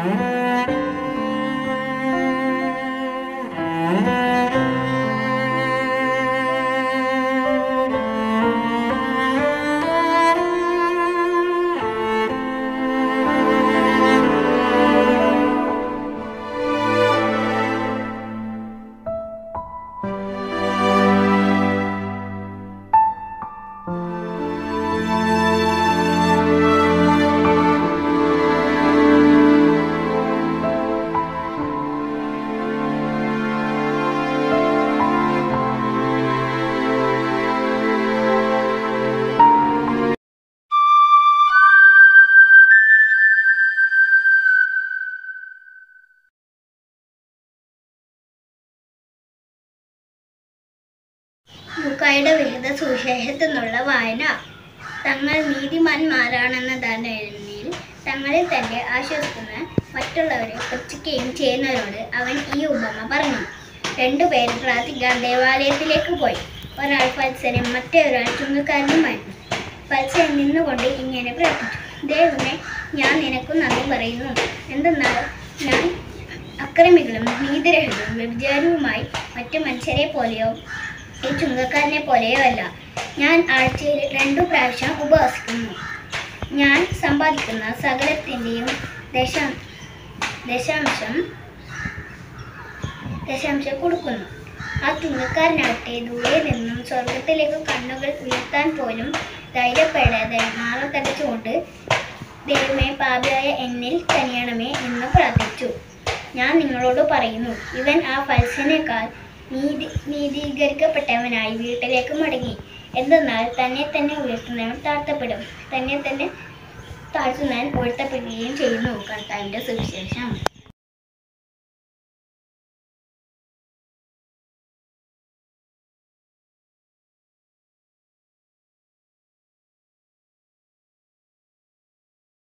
ലൂക്കായുടെ വിഹിത സുവിശേഷത്തിൽ നിന്നുള്ള വായന തങ്ങൾ നീതിമാന്മാരാണെന്ന ധാരണയിൽ തങ്ങളിൽ തന്നെ ആശ്വസിക്കുന്ന മറ്റുള്ളവരെ പുച്ഛിക്കുകയും ചെയ്യുന്നവരോട് അവൻ ഈ ഉപമ പറഞ്ഞു രണ്ടുപേരും പ്രാർത്ഥിക്കാൻ ദേവാലയത്തിലേക്ക് പോയി ഒരാൾ ഫത്സനും മറ്റേ ഒരാൾ ചുങ്കക്കാരനുമായിരുന്നു ഫത്സൻ നിന്നുകൊണ്ട് ഇങ്ങനെ പ്രാർത്ഥിച്ചു ദൈവമേ ഞാൻ നിനക്ക് നന്ദി പറയുന്നു എന്തെന്നാൽ ഞാൻ അക്രമികളും നീതിരഹിതവും വ്യഭിചാരവുമായി മറ്റു മനുഷ്യരെ പോലെയോ ഈ ചുങ്കക്കാരനെ പോലെയോ അല്ല ഞാൻ ആഴ്ചയിൽ രണ്ടു പ്രാവശ്യം ഉപവസിക്കുന്നു ഞാൻ സമ്പാദിക്കുന്ന സകലത്തിൻ്റെയും ദശാ ദശാംശം ദശാംശം കൊടുക്കുന്നു ആ ചുങ്കക്കാരനാകട്ടെ ദൂരെ നിന്നും സ്വർഗത്തിലേക്ക് കണ്ണുകൾ ഉയർത്താൻ പോലും ധൈര്യപ്പെടാതെ നാളെ തടച്ചുകൊണ്ട് ദൈവമേ പാപിയായ എന്നിൽ കനിയണമേ എന്ന് പ്രാർത്ഥിച്ചു ഞാൻ നിങ്ങളോട് പറയുന്നു ഇവൻ ആ ഫൽസിനേക്കാൾ നീതി നീതീകരിക്കപ്പെട്ടവനായി വീട്ടിലേക്ക് മടങ്ങി എന്തെന്നാൽ തന്നെ തന്നെ ഉയർത്തുന്നവൻ താഴ്ത്തപ്പെടും തന്നെ തന്നെ താഴ്ത്തുന്നവൻ ഉയർത്തപ്പെടുകയും ചെയ്യുന്നു കർത്താവിൻ്റെ സുവിശേഷം